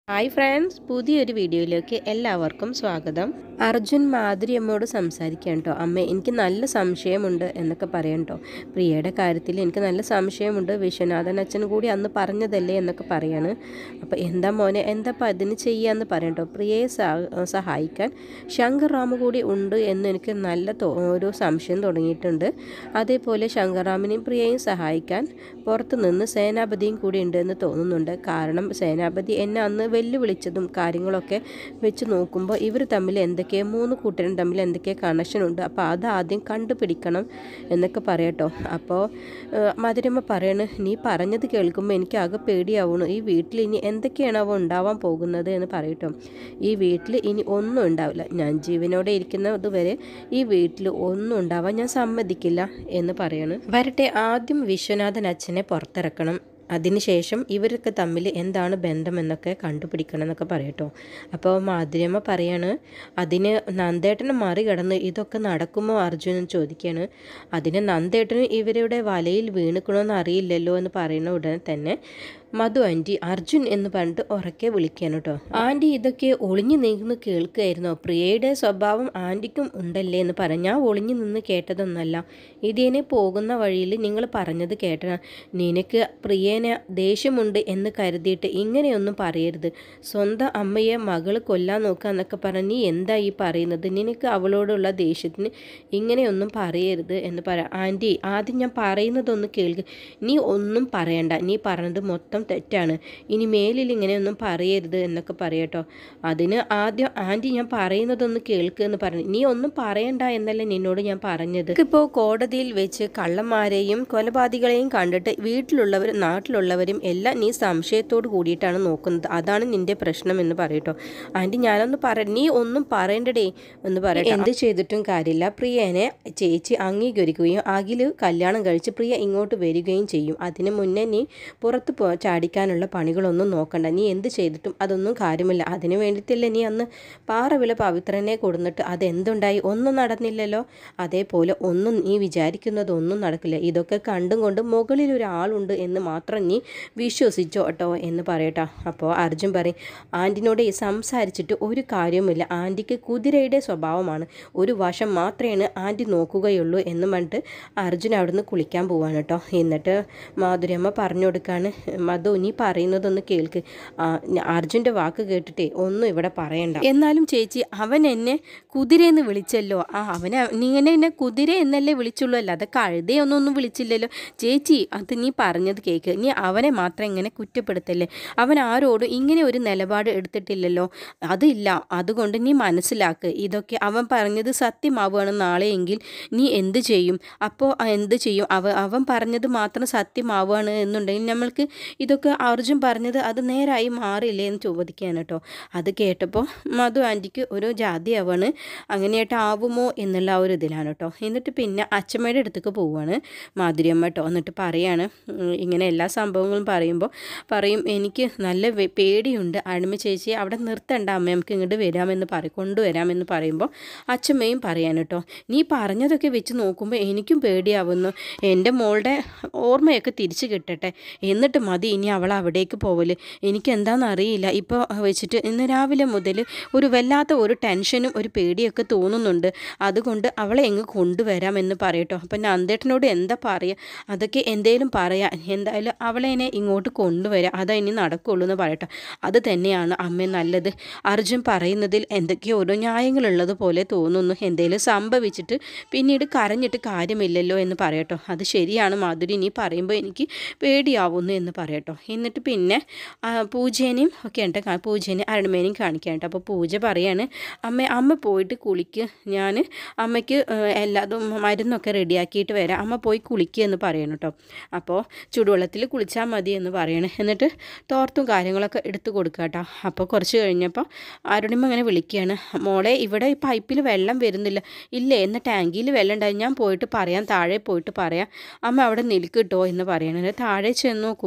Hi friends പുതിയൊരു വീഡിയോയിലേക്ക് എല്ലാവർക്കും സ്വാഗതം അർജുൻ മാധുരി അമ്മയോട് സംസാരിക്കാൻ കേട്ടോ അമ്മ എനിക്ക് നല്ല സംശയമുണ്ട് എന്നൊക്കെ പറയാം കേട്ടോ പ്രിയയുടെ കാര്യത്തിൽ എനിക്ക് നല്ല സംശയമുണ്ട് വിശ്വനാഥൻ അച്ഛൻ കൂടി അന്ന് പറഞ്ഞതല്ലേ എന്നൊക്കെ പറയാണ് അപ്പോൾ എന്താ മോനെ എന്താ അപ്പം അതിന് ചെയ്യാന്ന് പറയാം കേട്ടോ പ്രിയയെ സഹ- സഹായിക്കാൻ ശങ്കർ റാമു കൂടി ഉണ്ട് എന്ന് എനിക്ക് നല്ല തോ- ഒരു സംശയം തുടങ്ങിയിട്ടുണ്ട് അതേപോലെ ശങ്കർറാമിനെയും പ്രിയയും സഹായിക്കാൻ പുറത്തു നിന്ന് സേനാപതിയും കൂടി ഉണ്ട് എന്ന് തോന്നുന്നുണ്ട് കാരണം സേനാപതി എന്നെ അന്ന് വെല്ലുവിളിച്ചതും കാര്യങ്ങളൊക്കെ വെച്ച് നോക്കുമ്പോൾ ഇവർ തമ്മിൽ എന്തൊക്കെ മൂന്ന് കൂട്ടരും തമ്മിൽ എന്തൊക്കെ കണക്ഷൻ ഉണ്ട് അപ്പോൾ അത് ആദ്യം കണ്ടുപിടിക്കണം എന്നൊക്കെ പറയട്ടോ അപ്പോൾ മധുരമ്മ പറയണ് നീ പറഞ്ഞത് കേൾക്കുമ്പോൾ എനിക്ക് ആകെ പേടിയാവണു ഈ വീട്ടിൽ ഇനി എന്തൊക്കെയാണാവോ ഉണ്ടാവാൻ പോകുന്നത് എന്ന് പറയട്ടോ ഈ വീട്ടിൽ ഇനി ഒന്നും ഉണ്ടാവില്ല ഞാൻ ജീവനോടെ ഇരിക്കുന്നത് വരെ ഈ വീട്ടിൽ ഒന്നും ഉണ്ടാവാൻ ഞാൻ സമ്മതിക്കില്ല എന്ന് പറയാണ് വരട്ടെ ആദ്യം വിശ്വനാഥൻ അച്ഛനെ പുറത്തിറക്കണം അതിനുശേഷം ഇവരൊക്കെ തമ്മിൽ എന്താണ് ബന്ധമെന്നൊക്കെ കണ്ടുപിടിക്കണം എന്നൊക്കെ പറയട്ടോ അപ്പോൾ മാധുര്യമ്മ പറയാണ് അതിന് നന്ദേട്ടനെ മറികടന്ന് ഇതൊക്കെ നടക്കുമോ അർജുനൻ ചോദിക്കുകയാണ് അതിന് നന്ദേട്ടന് ഇവരുടെ വലയിൽ വീണുക്കണമെന്ന് അറിയില്ലല്ലോ എന്ന് പറയുന്ന ഉടനെ തന്നെ മധു ആൻറ്റി അർജുൻ എന്ന് പറഞ്ഞിട്ട് ഉറക്കെ വിളിക്കുകയാണ് കേട്ടോ ആൻറ്റി ഇതൊക്കെ ഒളിഞ്ഞു നിന്ന് കേൾക്കുകയായിരുന്നോ പ്രിയയുടെ സ്വഭാവം ആൻറ്റിക്കും ഉണ്ടല്ലേ എന്ന് പറഞ്ഞ് ഞാൻ ഒളിഞ്ഞു നിന്ന് കേട്ടതൊന്നല്ല ഇതിനെ പോകുന്ന വഴിയിൽ നിങ്ങൾ പറഞ്ഞത് കേട്ട നിനക്ക് പ്രിയനെ ദേഷ്യമുണ്ട് എന്ന് കരുതിയിട്ട് ഇങ്ങനെയൊന്നും പറയരുത് സ്വന്തം അമ്മയെ മകള് കൊല്ലാൻ നോക്കുക എന്നൊക്കെ പറഞ്ഞ് നീ എന്താ ഈ പറയുന്നത് നിനക്ക് അവളോടുള്ള ദേഷ്യത്തിന് ഇങ്ങനെയൊന്നും പറയരുത് എന്ന് പറ ആൻറ്റി ആദ്യം ഞാൻ പറയുന്നതൊന്ന് കേൾക്ക് നീ ഒന്നും പറയണ്ട നീ പറഞ്ഞത് മൊത്തം തെറ്റാണ് ഇനി മേലിൽ ഇങ്ങനെയൊന്നും പറയരുത് എന്നൊക്കെ പറയട്ടോ അതിന് ആദ്യം ആൻറ്റി ഞാൻ പറയുന്നതൊന്ന് കേൾക്ക് എന്ന് പറഞ്ഞു നീ ഒന്നും പറയണ്ട എന്നല്ല നിന്നോട് ഞാൻ പറഞ്ഞത് ഇപ്പോൾ കോടതിയിൽ വെച്ച് കള്ളന്മാരെയും കൊലപാതകളെയും കണ്ടിട്ട് വീട്ടിലുള്ളവരും നാട്ടിലുള്ളവരും എല്ലാം നീ സംശയത്തോട് കൂടിയിട്ടാണ് നോക്കുന്നത് അതാണ് നിന്റെ പ്രശ്നം എന്ന് പറയട്ടോ ആൻറ്റി ഞാനൊന്ന് പറ നീ ഒന്നും പറയണ്ടടേ എന്ന് പറയട്ടെ എന്ത് ചെയ്തിട്ടും കാര്യമില്ല പ്രിയനെ ചേച്ചി അംഗീകരിക്കുകയും അഖില് കല്യാണം കഴിച്ച് പ്രിയ ഇങ്ങോട്ട് വരികയും ചെയ്യും അതിന് മുന്നേ നീ പുറത്ത് പോ ചാടിക്കാനുള്ള പണികളൊന്നും നോക്കണ്ട നീ എന്ത് ചെയ്തിട്ടും അതൊന്നും കാര്യമില്ല അതിന് വേണ്ടിയിട്ടല്ലേ നീ അന്ന് പാറവില പവിത്രനെ കൊടുന്നിട്ട് അതെന്തുണ്ടായി ഒന്നും നടന്നില്ലല്ലോ അതേപോലെ ഒന്നും നീ വിചാരിക്കുന്നതൊന്നും നടക്കില്ല ഇതൊക്കെ കണ്ടും കൊണ്ട് മുകളിൽ ഒരാളുണ്ട് എന്ന് മാത്രം നീ വിശ്വസിച്ചോ കേട്ടോ എന്ന് പറയട്ടോ അപ്പോൾ അർജുൻ പറയും ആൻറ്റിനോട് ഈ സംസാരിച്ചിട്ട് ഒരു കാര്യവുമില്ല ആൻറ്റിക്ക് കുതിരയുടെ സ്വഭാവമാണ് ഒരു വശം മാത്രമേ ആൻറ്റി നോക്കുകയുള്ളൂ എന്ന് പറഞ്ഞിട്ട് അർജുൻ അവിടുന്ന് കുളിക്കാൻ പോവാണ് കേട്ടോ എന്നിട്ട് മാധുര്യമ്മ പറഞ്ഞു കൊടുക്കാണ് മധു നീ പറയുന്നതൊന്ന് കേൾക്ക് ആ, ഞ- അർജുൻ്റെ വാക്ക് കേട്ടിട്ടേ ഒന്നും ഇവിടെ പറയണ്ട എന്നാലും ചേച്ചി അവൻ എന്നെ കുതിരയെന്ന് വിളിച്ചല്ലോ ആ അവനെ നീ എന്നെ എന്നെ കുതിര എന്നല്ലേ വിളിച്ചുള്ളൂ അല്ലാതെ കഴുതയൊന്നും ഒന്നും വിളിച്ചില്ലല്ലോ ചേച്ചി അത് നീ പറഞ്ഞത് കേൾക്ക് നീ അവനെ മാത്രം ഇങ്ങനെ കുറ്റപ്പെടുത്തല്ലേ അവൻ ആരോടും ഇങ്ങനെ ഒരു നിലപാട് എടുത്തിട്ടില്ലല്ലോ അതില്ല അതുകൊണ്ട് നീ മനസ്സിലാക്ക് ഇതൊക്കെ അവൻ പറഞ്ഞത് സത്യമാവുകയാണ് നാളെയെങ്കിൽ നീ എന്ത് ചെയ്യും അപ്പോൾ എന്ത് ചെയ്യും അവ അവൻ പറഞ്ഞത് മാത്രം സത്യമാവുകയാണ് എന്നുണ്ടെങ്കിൽ നമ്മൾക്ക് ഇതൊക്കെ അർജുൻ പറഞ്ഞത് അത് നേരായി മാറില്ലേ എന്ന് ചോദിക്കുകയാണ് കേട്ടോ അത് കേട്ടപ്പോൾ മധു ആൻറ്റിക്ക് ഒരു ജാതിയാവാണ് അങ്ങനെയായിട്ട് ആവുമോ എന്നുള്ള ആ ഒരു ഇതിലാണ് കേട്ടോ എന്നിട്ട് പിന്നെ അച്ഛമ്മയുടെ അടുത്തേക്ക് പോവുകയാണ് മാധുര്യമ്മ കേട്ടോ എന്നിട്ട് പറയാണ് ഉം, ഇങ്ങനെ എല്ലാ സംഭവങ്ങളും പറയുമ്പോൾ പറയും എനിക്ക് നല്ല വെ- പേടിയുണ്ട് അടിമ ചേച്ചി അവിടെ നിർത്തണ്ട അമ്മ നമുക്ക് ഇങ്ങോട്ട് വരാമെന്ന് പറയും കൊണ്ടുവരാമെന്ന് പറയുമ്പോൾ അച്ഛമ്മയും പറയാൻ കേട്ടോ നീ പറഞ്ഞതൊക്കെ വെച്ച് നോക്കുമ്പോൾ എനിക്കും പേടിയാവുന്നു എൻ്റെ മോളുടെ ഓർമ്മയൊക്കെ തിരിച്ചു കിട്ടട്ടെ എന്നിട്ട് മതി ഇനി അവൾ അവിടേക്ക് പോവല് എനിക്ക് എന്താണെന്ന് അറിയില്ല ഇപ്പോൾ വെച്ചിട്ട് ഇന്ന് രാവിലെ മുതൽ ഒരു വല്ലാത്ത ഒരു ടെൻഷനും ഒരു പേടിയൊക്കെ തോന്നുന്നുണ്ട് അതുകൊണ്ട് അവളെ എങ്ങ് കൊണ്ടുവരാമെന്ന് പറയട്ടോ അപ്പം നന്ദേട്ടനോട് എന്താ പറയുക അതൊക്കെ എന്തേലും പറയാം എന്തായാലും അവളെ എന്നെ ഇങ്ങോട്ട് കൊണ്ടുവരാം അതാ ഇനി നടക്കുള്ളൂ എന്ന് പറയട്ടോ അത് തന്നെയാണ് അമ്മ നല്ലത് അർജുൻ പറയുന്നതിൽ എന്തൊക്കെയോ ഓരോ ന്യായങ്ങളുള്ളത് പോലെ തോന്നുന്നു എന്തേലും സംഭവിച്ചിട്ട് പിന്നീട് കരഞ്ഞിട്ട് കാര്യമില്ലല്ലോ എന്ന് പറയട്ടോ അത് ശരിയാണ് മാധുരി നീ പറയുമ്പോൾ എനിക്ക് പേടിയാവുന്നു എന്ന് പറയട്ടോ എന്നിട്ട് പിന്നെ ആ, പൂജേനെയും ഒക്കെ ഉണ്ട് കാ- പൂജേനെ അരുണമേനെയും കാണിക്കാനുണ്ട് അപ്പോൾ പൂജ പറയാണ് അമ്മ അമ്മ പോയിട്ട് കുളിക്ക് ഞാൻ അമ്മയ്ക്ക് ഏഹ്, എല്ലാതും മരുന്നൊക്കെ റെഡിയാക്കിയിട്ട് വരാം അമ്മ പോയി കുളിക്കുക എന്ന് പറയണം കേട്ടോ അപ്പോൾ ചൂടുവെള്ളത്തിൽ കുളിച്ചാൽ മതി എന്ന് പറയണേ എന്നിട്ട് തോർത്തും കാര്യങ്ങളൊക്കെ എടുത്ത് കൊടുക്കുക കേട്ടോ അപ്പോൾ കുറച്ച് കഴിഞ്ഞപ്പോൾ അരുണിമ അങ്ങനെ വിളിക്കുകയാണ് മോളെ ഇവിടെ ഈ പൈപ്പിൽ വെള്ളം വരുന്നില്ല ഇല്ലേ എന്ന ടാങ്കിയിൽ വെള്ളം ഉണ്ടായി ഞാൻ പോയിട്ട് പറയാം താഴെ പോയിട്ട് പറയാം അമ്മ അവിടെ നിൽക്ക് കേട്ടോ എന്ന് പറയണത് താഴെ ചെന്ന് നോക്കുമ്പോൾ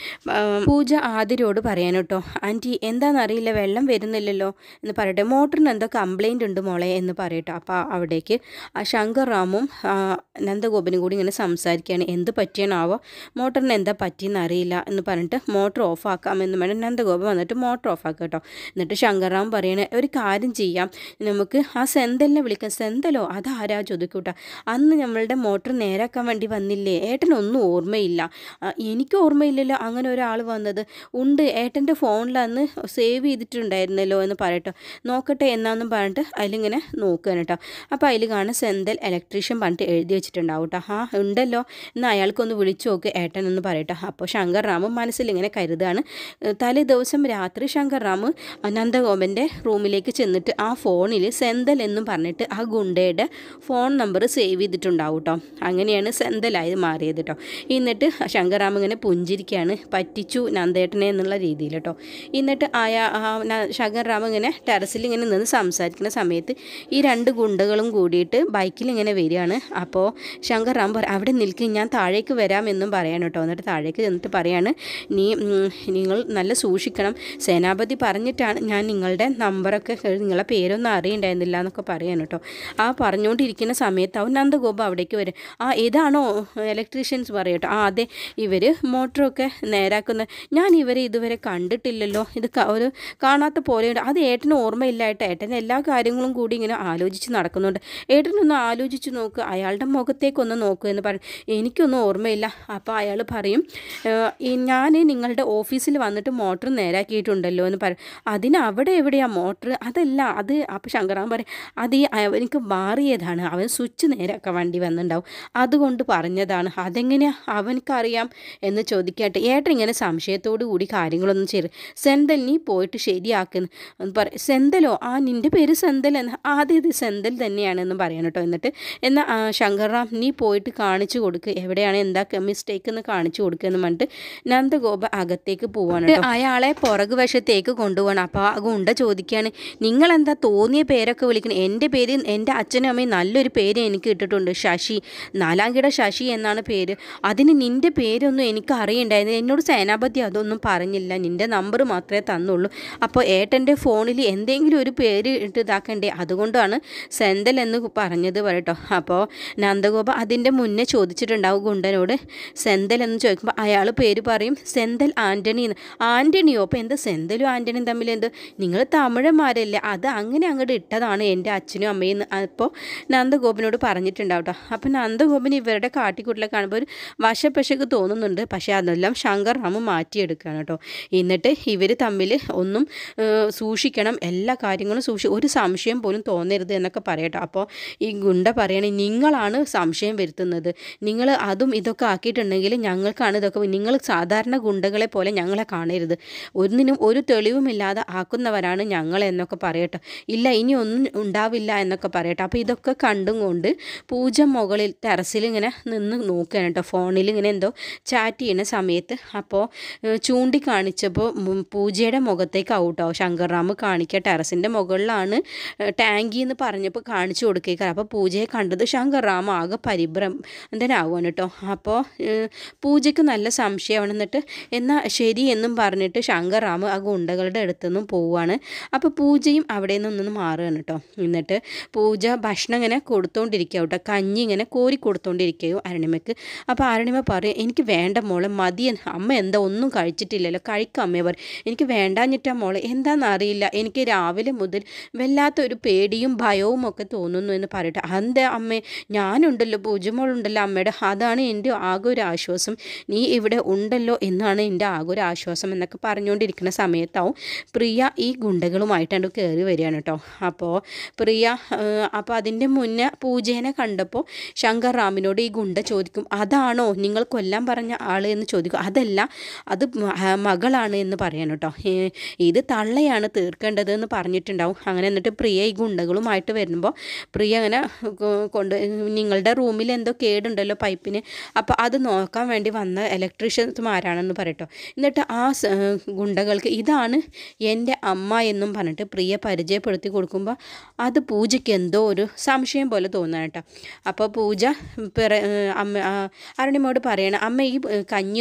ആ, പൂജ ആതിരോട് പറയാൻ കേട്ടോ ആൻറ്റി എന്താണെന്നറിയില്ല വെള്ളം വരുന്നില്ലല്ലോ എന്ന് പറയട്ടെ മോട്ടറിന് എന്തോ കംപ്ലൈൻ്റ് ഉണ്ട് മോളെ എന്ന് പറയട്ടോ അപ്പോൾ അവിടേക്ക് ആ ശങ്കർ റാമും ആ, നന്ദഗോപനും കൂടി ഇങ്ങനെ സംസാരിക്കുകയാണ് എന്ത് പറ്റിയണാവോ മോട്ടറിന് എന്താ പറ്റിയെന്ന് അറിയില്ല എന്ന് പറഞ്ഞിട്ട് മോട്ടർ ഓഫ് ആക്കാമെന്ന് വേണം നന്ദഗോപൻ വന്നിട്ട് മോട്ടർ ഓഫ് ആക്കുക കേട്ടോ എന്നിട്ട് ശങ്കർറാം പറയണേ ഒരു കാര്യം ചെയ്യാം നമുക്ക് ആ സെന്തലിനെ വിളിക്കാം സെന്തലോ അതാരാ ചോദിക്കൂട്ടാ അന്ന് നമ്മളുടെ മോട്ടർ നേരാക്കാൻ വേണ്ടി വന്നില്ലേ ഏട്ടനൊന്നും ഓർമ്മയില്ല ആ, എനിക്ക് ഓർമ്മയില്ലല്ലോ അങ്ങനെ ഒരാൾ വന്നത് ഉണ്ട് ഏട്ടൻ്റെ ഫോണിൽ അന്ന് സേവ് ചെയ്തിട്ടുണ്ടായിരുന്നല്ലോ എന്ന് പറയട്ടോ നോക്കട്ടെ എന്നാന്നും പറഞ്ഞിട്ട് അതിലിങ്ങനെ നോക്കുകയാണ് കേട്ടോ അപ്പോൾ അതിൽ കാണാൻ സെന്തൽ ഇലക്ട്രീഷ്യൻ പറഞ്ഞിട്ട് എഴുതി വെച്ചിട്ടുണ്ടാവും കേട്ടോ ആ ഉണ്ടല്ലോ എന്നാൽ അയാൾക്കൊന്ന് വിളിച്ചു നോക്ക് ഏട്ടൻ എന്ന് പറയട്ടോ അപ്പോൾ ശങ്കർ റാം മനസ്സിൽ ഇങ്ങനെ കരുതാണ് ഏഹ് തലേ ദിവസം രാത്രി ശങ്കർ റാം നന്ദഗോപൻ്റെ റൂമിലേക്ക് ചെന്നിട്ട് ആ ഫോണിൽ സെന്തൽ എന്നും പറഞ്ഞിട്ട് ആ ഗുണ്ടയുടെ ഫോൺ നമ്പർ സേവ് ചെയ്തിട്ടുണ്ടാവും കേട്ടോ അങ്ങനെയാണ് സെന്തലായി മാറിയത് കേട്ടോ എന്നിട്ട് ശങ്കറാം ഇങ്ങനെ പുഞ്ചിരിക്കുകയാണ് പറ്റിച്ചു നന്ദേട്ടനെ എന്നുള്ള രീതിയിൽ കേട്ടോ എന്നിട്ട് ആയ ശങ്കർറാം ഇങ്ങനെ ടെറസിൽ ഇങ്ങനെ നിന്ന് സംസാരിക്കുന്ന സമയത്ത് ഈ രണ്ട് ഗുണ്ടകളും കൂടിയിട്ട് ബൈക്കിൽ ഇങ്ങനെ വരികയാണ് അപ്പോൾ ശങ്കർറാം പറ അവിടെ നിൽക്കും ഞാൻ താഴേക്ക് വരാമെന്നും പറയാണ് കേട്ടോ എന്നിട്ട് താഴേക്ക് ചെന്നിട്ട് പറയാണ് നീ ഉം, നിങ്ങൾ നല്ല സൂക്ഷിക്കണം സേനാപതി പറഞ്ഞിട്ടാണ് ഞാൻ നിങ്ങളുടെ നമ്പറൊക്കെ നിങ്ങളെ പേരൊന്നും അറിയണ്ടായിരുന്നില്ല എന്നൊക്കെ പറയാൻ കേട്ടോ ആ പറഞ്ഞുകൊണ്ടിരിക്കുന്ന സമയത്ത് അവൻ നന്ദഗോപ അവിടേക്ക് വരും ആ ഇതാണോ ഇലക്ട്രീഷ്യൻസ് പറയട്ടോ ആ അതെ ഇവർ മോട്ടറൊക്കെ നേരാക്കുന്ന ഞാൻ ഇവരെ ഇതുവരെ കണ്ടിട്ടില്ലല്ലോ ഇത് ക- ഒരു കാണാത്ത പോലെയുണ്ട് അത് ഏട്ടന് ഓർമ്മയില്ലായിട്ട് ഏട്ടൻ എല്ലാ കാര്യങ്ങളും കൂടി ഇങ്ങനെ ആലോചിച്ച് നടക്കുന്നുണ്ട് ഏട്ടനൊന്ന് ആലോചിച്ച് നോക്ക് അയാളുടെ മുഖത്തേക്കൊന്ന് നോക്കൂ എന്ന് പറയും എനിക്കൊന്നും ഓർമ്മയില്ല അപ്പോൾ അയാൾ പറയും "ഏഹ്, ഈ ഞാൻ നിങ്ങളുടെ ഓഫീസിൽ വന്നിട്ട് മോട്ടർ നേരാക്കിയിട്ടുണ്ടല്ലോ എന്ന് പറയും അതിന് അവിടെ എവിടെയാ മോട്ടർ അതല്ല അത് അപ്പോൾ ശങ്കറാൻ പറയും അത് ഈ അവനിക്ക് മാറിയതാണ് അവൻ സ്വിച്ച് നേരാക്കാൻ വേണ്ടി വന്നിട്ടുണ്ടാവും അതുകൊണ്ട് പറഞ്ഞതാണ് അതെങ്ങനെയാ അവനക്കറിയാം എന്ന് ചോദിക്കട്ടെ ഏട്ടൻ ഇങ്ങനെ സംശയത്തോടു കൂടി കാര്യങ്ങളൊന്നും ചെയ്ത് സെന്തൽ നീ പോയിട്ട് ശരിയാക്കുന്നു എന്ന് പറയും സെന്തലോ ആ നിൻ്റെ പേര് സെന്തൽ എന്ന് ആദ്യം ഇത് സെന്തൽ തന്നെയാണെന്ന് പറയാൻ കേട്ടോ എന്നിട്ട് എന്നാൽ ശങ്കർറാം നീ പോയിട്ട് കാണിച്ചു കൊടുക്ക് എവിടെയാണ് എന്താ മിസ്റ്റേക്ക് എന്ന് കാണിച്ചു കൊടുക്കുക എന്ന് പറഞ്ഞിട്ട് നന്ദഗോപ അകത്തേക്ക് പോവാണ് കേട്ടോ. അയാളെ പുറകു വശത്തേക്ക് കൊണ്ടുപോകണം അപ്പോൾ ആ ഗുണ്ട ചോദിക്കുകയാണ് നിങ്ങളെന്താ തോന്നിയ പേരൊക്കെ വിളിക്കണം എൻ്റെ പേര് എൻ്റെ അച്ഛനും അമ്മയും നല്ലൊരു പേര് എനിക്ക് ഇട്ടിട്ടുണ്ട് ശശി നാലാംകിട ശശി എന്നാണ് പേര് അതിന് നിൻ്റെ പേരൊന്നും എനിക്ക് അറിയണ്ടായിരുന്നു എന്നോട് സേനാപതി അതൊന്നും പറഞ്ഞില്ല നിൻ്റെ നമ്പർ മാത്രമേ തന്നുള്ളൂ അപ്പോൾ ഏട്ടൻ്റെ ഫോണിൽ എന്തെങ്കിലും ഒരു പേര് ഇട്ട് ഇതാക്കണ്ടേ അതുകൊണ്ടാണ് സെന്തൽ എന്ന് പറഞ്ഞത് പറയട്ടോ അപ്പോൾ നന്ദഗോപ അതിൻ്റെ മുന്നേ ചോദിച്ചിട്ടുണ്ടാവും ഗുണ്ടനോട് സെന്തൽ എന്ന് ചോദിക്കുമ്പോൾ അയാൾ പേര് പറയും സെന്തൽ ആൻ്റണി എന്ന് ആൻ്റണിയോ അപ്പോൾ എന്താ സെന്തലും ആൻ്റണിയും തമ്മിൽ എന്ത് നിങ്ങൾ തമിഴന്മാരല്ലേ അത് അങ്ങനെ അങ്ങോട്ട് ഇട്ടതാണ് എൻ്റെ അച്ഛനും അമ്മയും എന്ന് അപ്പോൾ നന്ദഗോപനോട് പറഞ്ഞിട്ടുണ്ടാവും കേട്ടോ അപ്പോൾ നന്ദഗോപൻ ഇവരുടെ കാട്ടിക്കൂട്ടിലെ കാണുമ്പോൾ ഒരു വശപ്പശക്ക് തോന്നുന്നുണ്ട് പക്ഷേ അതെല്ലാം ശങ്കർ റാമു മാറ്റിയെടുക്കുകയാണ് കേട്ടോ എന്നിട്ട് ഇവർ തമ്മിൽ ഒന്നും ഏഹ്, സൂക്ഷിക്കണം എല്ലാ കാര്യങ്ങളും സൂക്ഷി ഒരു സംശയം പോലും തോന്നരുത് എന്നൊക്കെ പറയട്ടോ അപ്പോൾ ഈ ഗുണ്ട പറയണേ നിങ്ങളാണ് സംശയം വരുത്തുന്നത് നിങ്ങൾ അതും ഇതൊക്കെ ആക്കിയിട്ടുണ്ടെങ്കിൽ ഞങ്ങൾക്കാണ് ഇതൊക്കെ നിങ്ങൾ സാധാരണ ഗുണ്ടകളെ പോലെ ഞങ്ങളെ കാണരുത് ഒന്നിനും ഒരു തെളിവുമില്ലാതെ ആക്കുന്നവരാണ് ഞങ്ങൾ എന്നൊക്കെ പറയട്ടോ ഇല്ല ഇനി ഒന്നും ഉണ്ടാവില്ല എന്നൊക്കെ പറയട്ടെ അപ്പോൾ ഇതൊക്കെ കണ്ടും കൊണ്ട് പൂജ മുകളിൽ ടെറസിൽ ഇങ്ങനെ നിന്ന് നോക്കുകയാണ് കേട്ടോ ഫോണിൽ ഇങ്ങനെ എന്തോ ചാറ്റ് ചെയ്യുന്ന സമയത്ത് അപ്പോൾ ഏഹ്, ചൂണ്ടിക്കാണിച്ചപ്പോൾ ഉം, പൂജയുടെ മുഖത്തേക്ക് ഔട്ടോ ശങ്കർറാം കാണിക്കുക ടെറസിൻ്റെ മുകളിലാണ് ഏഹ്, ടാങ്കി എന്ന് പറഞ്ഞപ്പോൾ കാണിച്ചു കൊടുക്കുക അപ്പോൾ പൂജയെ കണ്ടത് ശങ്കർറാം ആകെ പരിഭ്രമന്തനാവുകയാണ് കേട്ടോ അപ്പോൾ ഏഹ്, പൂജയ്ക്ക് നല്ല സംശയമാണ് എന്നിട്ട് എന്നാൽ ശരി എന്നും പറഞ്ഞിട്ട് ശങ്കർറാം ആ ഗുണ്ടകളുടെ അടുത്തു നിന്നും പോവുകയാണ് അപ്പോൾ പൂജയും അവിടെ നിന്നൊന്ന് മാറുകയാണ് കേട്ടോ എന്നിട്ട് പൂജ ഭക്ഷണം ഇങ്ങനെ കൊടുത്തോണ്ടിരിക്കുക കേട്ടോ കഞ്ഞി ഇങ്ങനെ കോരി കൊടുത്തോണ്ടിരിക്കുകയോ അരുണിമയ്ക്ക് അപ്പോൾ അരുണിമ പറയും എനിക്ക് വേണ്ട മോളെ മതി എന്ന്." അമ്മ എന്താ ഒന്നും കഴിച്ചിട്ടില്ലല്ലോ കഴിക്കാം അമ്മയെ പറയും എനിക്ക് വേണ്ടാഞ്ഞിട്ടാ മോളെ എന്താണെന്ന് അറിയില്ല എനിക്ക് രാവിലെ മുതൽ വല്ലാത്തൊരു പേടിയും ഭയവും ഒക്കെ തോന്നുന്നു എന്ന് പറയട്ടെ അതെന്താ അമ്മേ ഞാനുണ്ടല്ലോ പൂജമോളുണ്ടല്ലോ അമ്മയുടെ അതാണ് എൻ്റെ ആകെ ഒരു ആശ്വാസം നീ ഇവിടെ ഉണ്ടല്ലോ എന്നാണ് എൻ്റെ ആകെ ഒരു ആശ്വാസം എന്നൊക്കെ പറഞ്ഞുകൊണ്ടിരിക്കുന്ന സമയത്താവും പ്രിയ ഈ ഗുണ്ടകളുമായിട്ടാണ് കയറി വരികയാണ് കേട്ടോ അപ്പോൾ പ്രിയ ഏഹ്, അപ്പോൾ അതിൻ്റെ മുന്നേ പൂജേനെ കണ്ടപ്പോൾ ശങ്കർ റാമിനോട് ഈ ഗുണ്ട ചോദിക്കും അതാണോ നിങ്ങൾ കൊല്ലാൻ പറഞ്ഞ ആൾ എന്ന് ചോദിക്കും അതല്ല അത് മ- ആ, മകളാണ് എന്ന് പറയാൻ കേട്ടോ ഏഹ്, ഇത് തള്ളയാണ് തീർക്കേണ്ടത് എന്ന് പറഞ്ഞിട്ടുണ്ടാവും അങ്ങനെ എന്നിട്ട് പ്രിയ ഈ ഗുണ്ടകളുമായിട്ട് വരുമ്പോൾ പ്രിയ അങ്ങനെ കൊ- കൊണ്ട് നിങ്ങളുടെ റൂമിൽ എന്തോ കേടുണ്ടല്ലോ പൈപ്പിന് അപ്പോൾ അത് നോക്കാൻ വേണ്ടി വന്ന ഇലക്ട്രീഷ്യന്മാരാണെന്ന് പറയട്ടോ എന്നിട്ട് ആ സ- ഗുണ്ടകൾക്ക് ഇതാണ് എൻ്റെ അമ്മ എന്നും പറഞ്ഞിട്ട് പ്രിയ പരിചയപ്പെടുത്തി കൊടുക്കുമ്പോൾ അത് പൂജയ്ക്ക് എന്തോ ഒരു സംശയം പോലെ തോന്നുകയാണ് കേട്ടോ അപ്പോൾ പൂജ പിറ അമ്മ ആ, അരുണിമോട് പറയണം അമ്മ ഈ ഏ, കഞ്ഞി ഒന്ന് പിടിച്ച്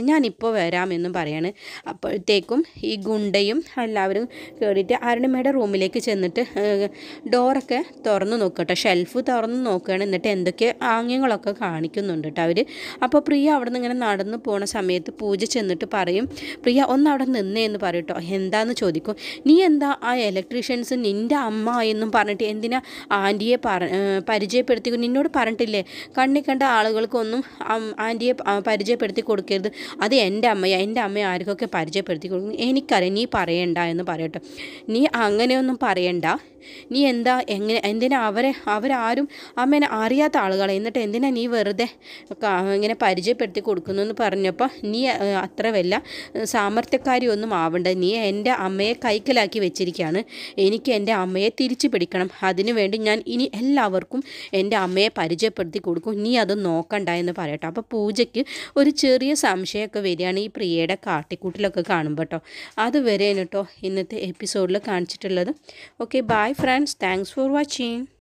ഞാനിപ്പോൾ വരാമെന്നും പറയാണ് അപ്പോഴത്തേക്കും ഈ ഗുണ്ടയും എല്ലാവരും കയറിയിട്ട് അരുണിമയുടെ റൂമിലേക്ക് ചെന്നിട്ട് ഏഹ്, ഡോറൊക്കെ തുറന്ന് നോക്കട്ടെ ഷെൽഫ് തുറന്ന് നോക്കുകയാണ് എന്നിട്ട് എന്തൊക്കെ ആംഗ്യങ്ങളൊക്കെ കാണിക്കുന്നുണ്ട് കേട്ടോ അവർ അപ്പോൾ പ്രിയ അവിടെ നിന്ന് ഇങ്ങനെ നടന്നു പോണ സമയത്ത് പൂജ ചെന്നിട്ട് പറയും പ്രിയ ഒന്ന് അവിടെ നിന്നേ എന്ന് പറയും കേട്ടോ എന്താന്ന് ചോദിക്കും നീ എന്താ ആ ഇലക്ട്രീഷ്യൻസ് നിൻ്റെ അമ്മ എന്നും പറഞ്ഞിട്ട് എന്തിനാ ആൻറ്റിയെ പറ ഏഹ് പരിചയപ്പെടുത്തി നിന്നോട് പറഞ്ഞിട്ടില്ലേ കണ്ണി കണ്ട ആളുകൾക്കൊന്നും അം- ആൻറ്റിയെ പ- ആ, പരിചയപ്പെടുത്തി കൊടുക്കരുത് അത് എൻ്റെ അമ്മയാ എൻ്റെ അമ്മയെ ആർക്കൊക്കെ പരിചയപ്പെടുത്തി കൊടുക്കും എനിക്കറിയാം നീ പറയണ്ട എന്ന് പറയട്ടെ നീ അങ്ങനെയൊന്നും പറയണ്ട നീ എന്താ എങ്ങനെ എന്തിനാ അവരെ അവരാരും അമ്മേനെ അറിയാത്ത ആളുകളെ എന്നിട്ട് എന്തിനാ നീ വെറുതെ ക- ഇങ്ങനെ പരിചയപ്പെടുത്തി കൊടുക്കുന്നു എന്ന് പറഞ്ഞപ്പോൾ നീ ഏഹ്, അത്ര വല്ല ഏഹ്, സാമർത്ഥ്യക്കാരിയൊന്നും ആവണ്ട നീ എൻ്റെ അമ്മയെ കൈക്കലാക്കി വെച്ചിരിക്കുകയാണ് എനിക്ക് എൻ്റെ അമ്മയെ തിരിച്ചു പിടിക്കണം അതിനു വേണ്ടി ഞാൻ ഇനി എല്ലാവർക്കും എൻ്റെ അമ്മയെ പരിചയപ്പെടുത്തി കൊടുക്കും നീ അത് നോക്കണ്ട എന്ന് പറയട്ടെ അപ്പോൾ പൂജയ്ക്ക് ഒരു ചെറിയ സംശയമൊക്കെ വരികയാണ് ഈ പ്രിയയുടെ കാട്ടിക്കൂട്ടിലൊക്കെ കാണുമ്പോൾ കേട്ടോ അതുവരെയാണ് കേട്ടോ ഇന്നത്തെ എപ്പിസോഡിൽ കാണിച്ചിട്ടുള്ളത് okay bye friends thanks for watching